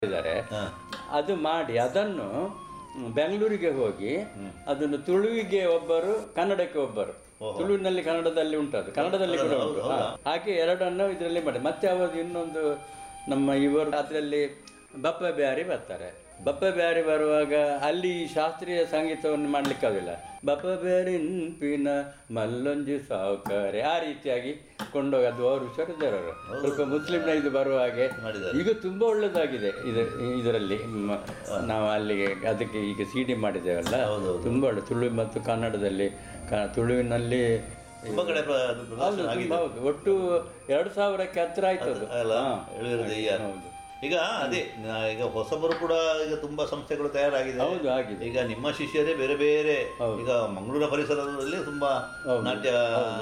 ಇದ್ದಾರೆ ಅದು ಮಾಡಿ ಅದನ್ನು ಬೆಂಗಳೂರಿಗೆ ಹೋಗಿ ಅದನ್ನು ತುಳುವಿಗೆ ಒಬ್ಬರು ಕನ್ನಡಕ್ಕೆ ಒಬ್ಬರು ತುಳುವಿನಲ್ಲಿ ಕನ್ನಡದಲ್ಲಿ ಉಂಟದು ಕನ್ನಡದಲ್ಲಿ ಕೂಡ ಉಂಟು ಹಾ. ಹಾಗೆ ಎರಡನ್ನು ಇದರಲ್ಲಿ ಮಾಡಿ ಮತ್ತೆ ಅವರು ಇನ್ನೊಂದು ನಮ್ಮ ಇವರು ಅದರಲ್ಲಿ ಬಪ್ಪ ಬ್ಯಾರಿ ಬರ್ತಾರೆ ಬಪ್ಪ ಬ್ಯಾರಿ ಬರುವಾಗ ಅಲ್ಲಿ ಶಾಸ್ತ್ರೀಯ ಸಂಗೀತವನ್ನು ಮಾಡ್ಲಿಕ್ಕೆ ಆಗೋದಿಲ್ಲ ಬಪ್ಪ ಬ್ಯಾರಿ ಪಿನ ಮಲ್ಲೊಂಜು ಸಾವುಕಾರೆ ಆ ರೀತಿಯಾಗಿ ಕೊಂಡೋಗಿ ಅದು ಅವರು ಹುಷಾರಿದ್ದಾರವರು ಸ್ವಲ್ಪ ಮುಸ್ಲಿಂನ ಇದು ಬರುವ ಹಾಗೆ ಮಾಡಿದ್ದಾರೆ. ಈಗ ತುಂಬಾ ಒಳ್ಳೇದಾಗಿದೆ ಇದು ಇದರಲ್ಲಿ ಮ- ನಾವು ಅಲ್ಲಿಗೆ ಅದಕ್ಕೆ ಈಗ ಸಿ ಡಿ ಮಾಡಿದ್ದೇವಲ್ಲ ಹೌದೌದು. ತುಂಬಾ ಒಳ್ಳೆ ತುಳು ಮತ್ತು ಕನ್ನಡದಲ್ಲಿ ಕ- ತುಳುವಿನಲ್ಲಿ ತುಂಬಾ ಕಡೆ ಪ್ರ- ಅದು ಹೌದು ಪ್ರದರ್ಶನ ಆಗಿದೆ ತುಂಬಾ ಹೌದು ಒಟ್ಟು ಎರಡು ಸಾವಿರಕ್ಕೆ ಹತ್ರ ಆಯ್ತು ಅದು ಅಲ್ಲ ಹಾ. ಎಳುವಿರ ದೆಯ್ಯ ಹೌದು ಈಗ ಅದೇ ನಾ- ಈಗ ಹೊಸಬರು ಕೂಡ ಈಗ ತುಂಬಾ ಸಂಸ್ಥೆಗಳು ತಯಾರಾಗಿದೆ ಹೌದು ಆಗಿದೆ ಈಗ ನಿಮ್ಮ ಶಿಷ್ಯರೇ ಬೇರೆ ಬೇರೆ ಈಗ ಮಂಗಳೂರ ಪರಿಸರದಲ್ಲಿ ತುಂಬಾ ನಾಟ್ಯ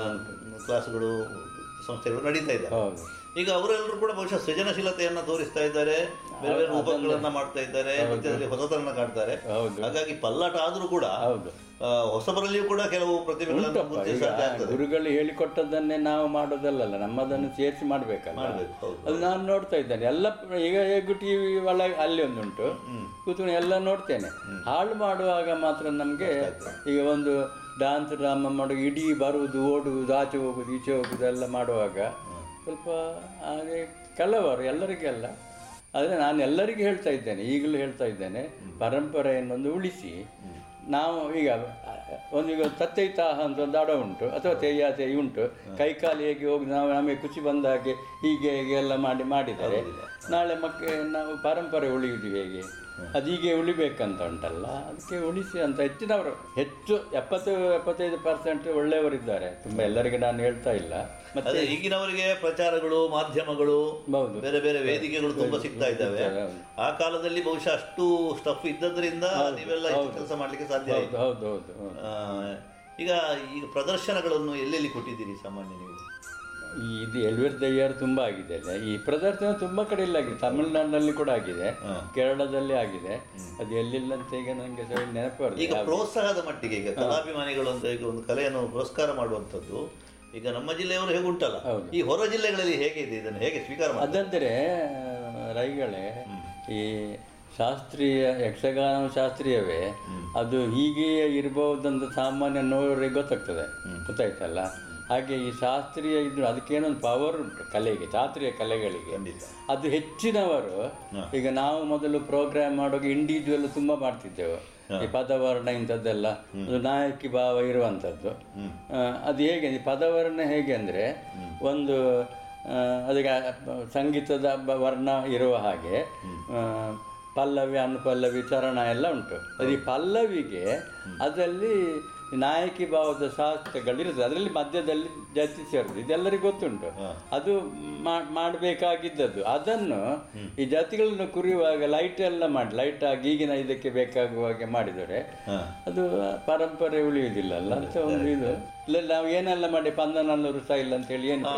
ಕ್ಲಾಸ್ಗಳು ಸಂಸ್ಥೆಗಳು ನಡೀತಾ ಇದ್ದಾವೆ ಹೌದು ಈಗ ಅವರೆಲ್ಲರೂ ಕೂಡ ಬಹುಶಃ ಸೃಜನಶೀಲತೆಯನ್ನ ತೋರಿಸ್ತಾ ಇದ್ದಾರೆ ಬೇರೆ ಬೇರೆ ರೂಪಗಳನ್ನ ಮಾಡ್ತಾ ಇದ್ದಾರೆ ನೃತ್ಯದಲ್ಲಿ ಹೊಸತನ ಕಾಡ್ತಾರೆ ಹೌದು ಹಾಗಾಗಿ ಪಲ್ಲಾಟ ಆದ್ರೂ ಕೂಡ ಹೌದು ಆ, ಹೊಸಬರಲ್ಲಿಯೂ ಕೂಡ ಕೆಲವು ಪ್ರತಿಭೆಗಳನ್ನು ಉಂಟಪ್ಪ ಈಗ ಗುರುತಿಸಾಧ್ಯ ಆಗ್ತದೆ ಗುರುಗಳು ಹೇಳಿಕೊಟ್ಟದ್ದನ್ನೇ ನಾವು ಮಾಡೋದಲ್ಲಲ್ಲ ನಮ್ಮದನ್ನು ಸೇರಿಸಿ ಮಾಡ್ಬೇಕಲ್ಲ ಮಾಡ್ಬೇಕು, ಹೌದು. ಅದು ನಾನು ನೋಡ್ತಾ ಇದ್ದೇನೆ ಎಲ್ಲ ಪ್ರ- ಈಗ ಹೇಗೂ ಟಿವಿ ಒಳಗೆ ಅಲ್ಲಿ ಒಂದುಂಟು ಕೂತ್ಕೊಂಡು ಎಲ್ಲ ನೋಡ್ತೇನೆ ಹಾಳು ಮಾಡುವಾಗ ಮಾತ್ರ ನಮಗೆ ಈಗ ಒಂದು ಡಾನ್ಸ್ ಡ್ರಾಮಾ ಮಾಡುವ ಇಡೀ ಬರುವುದು ಓಡುವುದು ಆಚೆ ಹೋಗುದು ಈಚೆ ಹೋಗುದು ಎಲ್ಲ ಮಾಡುವಾಗ ಸ್ವಲ್ಪ ಹಾಗೆ ಕೆಲವರು ಎಲ್ಲರಿಗೆಲ್ಲ ಆದರೆ ನಾನು ಎಲ್ಲರಿಗೂ ಹೇಳ್ತಾ ಇದ್ದೇನೆ ಈಗಲೂ ಹೇಳ್ತಾ ಇದ್ದೇನೆ ಪರಂಪರೆಯನ್ನೊಂದು ಉಳಿಸಿ ನಾವು ಈಗ ಒಂದು ಈಗ ತತ್ತೈತಾಹ ಅಂತ ಒಂದು ಅಡ ಉಂಟು ಅಥವಾ ತೆಯ್ಯ ತೆಯ್ಯ ಉಂಟು ಕೈ ಕಾಲು ಹೇಗೆ ಹೋಗಿ ನಾವು ನಮಗೆ ಖುಷಿ ಬಂದ ಹಾಗೆ ಹೀಗೆ ಹೀಗೆ ಎಲ್ಲ ಮಾಡಿ ಮಾಡಿದರೆ ನಾಳೆ ಮಕ್ಕ ನಾವು ಪರಂಪರೆ ಉಳಿಯುವುದು ಹೇಗೆ ಅದು ಹೀಗೆ ಉಳಿಬೇಕಂತ ಉಂಟಲ್ಲ ಅದಕ್ಕೆ ಉಳಿಸಿ ಅಂತ ಹೆಚ್ಚಿನವರು ಹೆಚ್ಚು ಎಪ್ಪತ್ತು ಎಪ್ಪತ್ತೈದು ಪರ್ಸೆಂಟ್ ಒಳ್ಳೆಯವರಿದ್ದಾರೆ ತುಂಬ ಎಲ್ಲರಿಗೆ ನಾನು ಹೇಳ್ತಾ ಇಲ್ಲ ಮತ್ತೆ ಅದೇ ಈಗಿನವರಿಗೆ ಪ್ರಚಾರಗಳು ಮಾಧ್ಯಮಗಳು ಹೌದು ಬೇರೆ ಬೇರೆ ವೇದಿಕೆಗಳು ತುಂಬಾ ಸಿಗ್ತಾ ಇದ್ದಾವೆ ಹೌದು. ಆ ಕಾಲದಲ್ಲಿ ಬಹುಶಃ ಅಷ್ಟು ಸ್ಟಫ್ ಇದ್ದದ್ರಿಂದ ನೀವೆಲ್ಲ ಹೆಚ್ಚು ಕೆಲಸ ಮಾಡ್ಲಿಕ್ಕೆ ಸಾಧ್ಯ ಆಯ್ತು ಹೌದು ಹೌದು ಹೌದು ಹೌದು ಆ, ಈಗ ಈಗ ಪ್ರದರ್ಶನಗಳನ್ನು ಎಲ್ಲೆಲ್ಲಿ ಕೊಟ್ಟಿದ್ದೀರಿ ಸಾಮಾನ್ಯ ನೀವು ಈ ಇದು ಎಲ್ವಿರ್ ದಯ್ಯಾರು ತುಂಬಾ ಆಗಿದೆ ಅಲ್ಲ ಈ ಪ್ರದರ್ಶನ ತುಂಬಾ ಕಡೆ ಇಲ್ಲ ಆಗಿದೆ ತಮಿಳುನಾಡಿನಲ್ಲಿ ಕೂಡ ಆಗಿದೆ ಕೇರಳದಲ್ಲಿ ಆಗಿದೆ ಅದು ಎಲ್ಲಿಲ್ಲ ಅಂತ ಈಗ ನನಗೆ ಸರಿ ನೆನಪು ಬರ್ತದೆ. ಈಗ ಪ್ರೋತ್ಸಾಹದ ಮಟ್ಟಿಗೆ ಈಗ ಕಲಾಭಿಮಾನಿಗಳು ಅಂತ ಈಗ ಒಂದು ಕಲೆಯನ್ನು ಪುರಸ್ಕಾರ ಮಾಡುವಂಥದ್ದು ಈಗ ನಮ್ಮ ಜಿಲ್ಲೆಯವರು ಹೇಗೆ ಉಂಟಲ್ಲ ಹೌದು. ಈ ಹೊರ ಜಿಲ್ಲೆಗಳಲ್ಲಿ ಹೇಗೆ ಇದೆ ಇದನ್ನು ಹೇಗೆ ಸ್ವೀಕಾರ ಮಾಡಿ ಅದಂದ್ರೆ ರೈಗಳೇ ಈ ಶಾಸ್ತ್ರೀಯ ಯಕ್ಷಗಾನ ಶಾಸ್ತ್ರೀಯವೇ ಅದು ಹೀಗೆಯೇ ಇರಬಹುದಂತ ಸಾಮಾನ್ಯ ನೋಡೋರಿಗೆ ಗೊತ್ತಾಗ್ತದೆ ಗೊತ್ತಾಯ್ತಲ್ಲ ಹಾಗೆ ಈ ಶಾಸ್ತ್ರೀಯ ಇದು ಅದಕ್ಕೇನೊಂದು ಪವರ್ ಉಂಟು ಕಲೆಗೆ ಶಾಸ್ತ್ರೀಯ ಕಲೆಗಳಿಗೆ ಖಂಡಿತ ಅದು ಹೆಚ್ಚಿನವರು ಈಗ ನಾವು ಮೊದಲು ಪ್ರೋಗ್ರಾಮ್ ಮಾಡುವಾಗ ಇಂಡಿವಿಜುವಲ್ ತುಂಬಾ ಮಾಡ್ತಿದ್ದೆವು ಈ ಪದವರ್ಣ ಇಂಥದ್ದೆಲ್ಲ ಅದು ನಾಯಕಿ ಭಾವ ಇರುವಂಥದ್ದು ಆ, ಅದು ಹೇಗೆ ಈ ಪದವರ್ಣ ಹೇಗೆ ಅಂದರೆ ಒಂದು ಆ, ಅದಕ್ಕೆ ಸಂಗೀತದ ಬ- ವರ್ಣ ಇರುವ ಹಾಗೆ ಆ, ಪಲ್ಲವಿ ಅನುಪಲ್ಲವಿ ಚರಣ ಎಲ್ಲ ಉಂಟು ಅದು ಈ ಪಲ್ಲವಿಗೆ ಅದರಲ್ಲಿ ನಾಯಕಿ ಭಾವದ ಶಾಸ್ತ್ರಗಳಿರ್ತದೆ ಅದರಲ್ಲಿ ಮಧ್ಯದಲ್ಲಿ ಜತಿ ಸೇರುದು ಇದೆಲ್ಲರಿಗೂ ಗೊತ್ತುಂಟು ಅದು ಮಾ- ಮಾಡಬೇಕಾಗಿದ್ದದ್ದು ಅದನ್ನು ಈ ಜಾತಿಗಳನ್ನು ಕುರಿಯುವಾಗ ಲೈಟ್ ಎಲ್ಲ ಮಾಡಿ ಲೈಟ್ ಆಗಿ ಈಗಿನ ಇದಕ್ಕೆ ಬೇಕಾಗುವ ಹಾಗೆ ಮಾಡಿದರೆ ಅದು ಪರಂಪರೆ ಉಳಿಯುವುದಿಲ್ಲ ಅಲ್ಲ ಅಂತ ಒಂದು ಇದು ಇಲ್ಲ ನಾವು ಏನೆಲ್ಲ ಮಾಡಿ ಪಂದನಲ್ಲೂರು ಸ್ಟೈಲ್ ಅಂತ ಹೇಳಿ ಏನು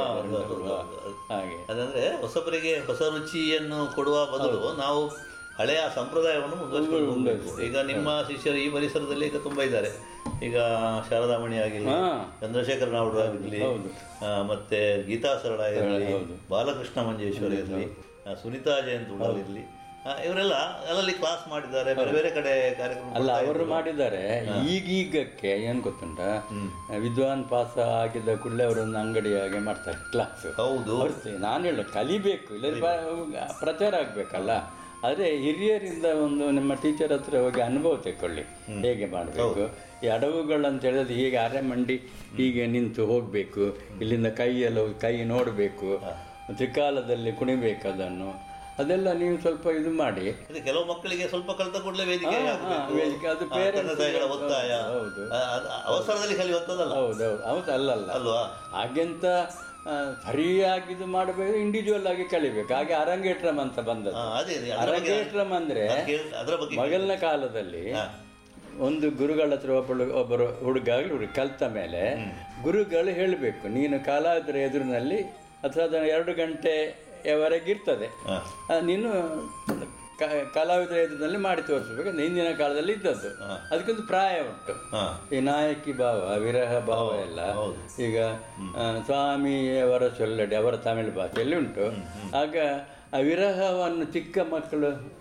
ಹಾಗೆ ಅದಂದ್ರೆ ಹೊಸಬರಿಗೆ ಹೊಸ ರುಚಿಯನ್ನು ಕೊಡುವ ಬದಲು ನಾವು ಹಳೆಯ ಸಂಪ್ರದಾಯವನ್ನು ಮುಂದುವರಿಸಿಕೊಂಡು ಹೋಗ್ಬೇಕು. ಈಗ ನಿಮ್ಮ ಶಿಷ್ಯರು ಈ ಪರಿಸರದಲ್ಲಿ ಈಗ ತುಂಬಾ ಇದ್ದಾರೆ ಈಗ ಶಾರದಾಮಣಿ ಆಗಿರಲಿ ಹಾ. ಚಂದ್ರಶೇಖರ ನಾಯ್ಡು ಆಗಿರಲಿ ಹೌದು. ಆ, ಮತ್ತೆ ಗೀತಾ ಸರಳ ಇರಲಿ ಹೌದು. ಬಾಲಕೃಷ್ಣ ಮಂಜೇಶ್ವರ ಇರಲಿ ಸುನಿತಾ ಜಯಂತ್ ಉಡಾಲ್ ಇರಲಿ ಇವರೆಲ್ಲ ಅಲ್ಲಲ್ಲಿ ಕ್ಲಾಸ್ ಮಾಡಿದ್ದಾರೆ ಬೇರೆ ಬೇರೆ ಕಡೆ ಕಾರ್ಯಕ್ರಮ ಅಲ್ಲ ಕೊಡ್ತಾ ಅವರು ಇದ್ರು. ಮಾಡಿದ್ದಾರೆ ಈಗೀಗಕ್ಕೆ ಏನ್ ಗೊತ್ತುಂಟ ವಿದ್ವಾನ್ ಪಾಸ್ ಆಗಿದ್ದ ಕೂಡಲೇ ಅವರೊಂದು ಅಂಗಡಿ ಹಾಗೆ ಮಾಡ್ತಾರೆ ಕ್ಲಾಸ್ ಹೌದು ನಾನು ಹೇಳ ಕಲಿಬೇಕು ಇಲ್ಲ ಪ್ರಚಾರ ಆಗ್ಬೇಕಲ್ಲ ಆದ್ರೆ ಹಿರಿಯರಿಂದ ಒಂದು ನಿಮ್ಮ ಟೀಚರ್ ಹತ್ರ ಹೋಗಿ ಅನುಭವ ತೆಕ್ಕೊಳ್ಳಿ ಹೇಗೆ ಮಾಡಬೇಕು ಈ ಅಡವುಗಳಂತ ಹೇಳಿದ್ರೆ ಹೀಗೆ ಅರೆ ಮಂಡಿ ಹೀಗೆ ನಿಂತು ಹೋಗ್ಬೇಕು ಇಲ್ಲಿಂದ ಕೈಯೆಲ್ಲ ಹೋಗಿ ಕೈ ನೋಡಬೇಕು ತ್ರಿಕಾಲದಲ್ಲಿ ಕುಣಿಬೇಕು ಅದನ್ನು ಅದೆಲ್ಲ ನೀವು ಸ್ವಲ್ಪ ಇದು ಮಾಡಿ ಇದು ಕೆಲವು ಮಕ್ಕಳಿಗೆ ಸ್ವಲ್ಪ ಕಲಿತ ಕೂಡಲೇ ವೇದಿಕೆ ಹಾ, ಹಾಕ್ಬೇಕು. ವೇದಿಕೆ, ಅದು ಆ, parents ತಂದೆ ತಾಯಿಗಳ ಗೆ- ಒತ್ತಾಯ ಹೌದು. ಆ, ಅದು ಅವಸರದಲ್ಲಿ ಕಲಿಯುವಂಥದ್ದಲ್ಲ ಹೌದೌದು ಹೌದು ಅಲ್ಲಲ್ಲ ಅಲ್ವಾ ಹಾಗೆಂತ ಆ, ಸರಿಯಾಗಿ ಇದು ಮಾಡಬೇಕು ಇಂಡಿವಿಜುವಲ್ ಆಗಿ ಕಲಿಬೇಕು ಹಾಗೆ ಅರಂಗೇಟ್ರಮ್ ಅಂತ ಬಂದದ್ದು ಆ, ಅದೇ ಅದೇ, ಅದ್ರ ಬಗ್ಗೆ ಅರಂಗೇಟ್ರಮ್ ಅಂದ್ರೆ ನಾನು ಕೇಳ್- ಅದರ ಬಗ್ಗೆ ಮೊದಲನ ಕಾಲದಲ್ಲಿ ಹಾ. ಒಂದು ಗುರುಗಳ ಹತ್ರ ಒಬ್ಬಳು ಒಬ್ಬರು ಹುಡುಗ ಆಗ್ಲಿ ಹುಡುಗ ಕಲ್ತ ಮೇಲೆ ಗುರುಗಳು ಹೇಳಬೇಕು ನೀನು ಕಲಾವಿದರ ಎದುರಿನಲ್ಲಿ ಅಥವಾ ಅದನ್ನು ಎರಡು ಗಂಟೆಯವರೆಗೆ ಇರ್ತದೆ ಹಾ. ಆ, ನೀನು ಕ- ಕಲಾವಿದರ ಎದುರಿನಲ್ಲಿ ಮಾಡಿ ತೋರಿಸ್ಬೇಕು ಅಂದ್ರೆ ಹಿಂದಿನ ಕಾಲದಲ್ಲಿ ಇದ್ದದ್ದು ಅದಕ್ಕೊಂದು ಪ್ರಾಯ ಉಂಟು ಹಾ ಈ ನಾಯಕಿ ಭಾವ ವಿರಹ ಭಾವ ಎಲ್ಲ ಹೌದು. ಈಗ ಆ, ಸ್ವಾಮಿಯವರ ಸೊಲ್ಲಡಿ ಅವರ ತಮಿಳು ಭಾಷೆಯಲ್ಲಿ ಉಂಟು ಆಗ ಆ ವಿರಹವನ್ನು ಚಿಕ್ಕ ಮಕ್ಕಳು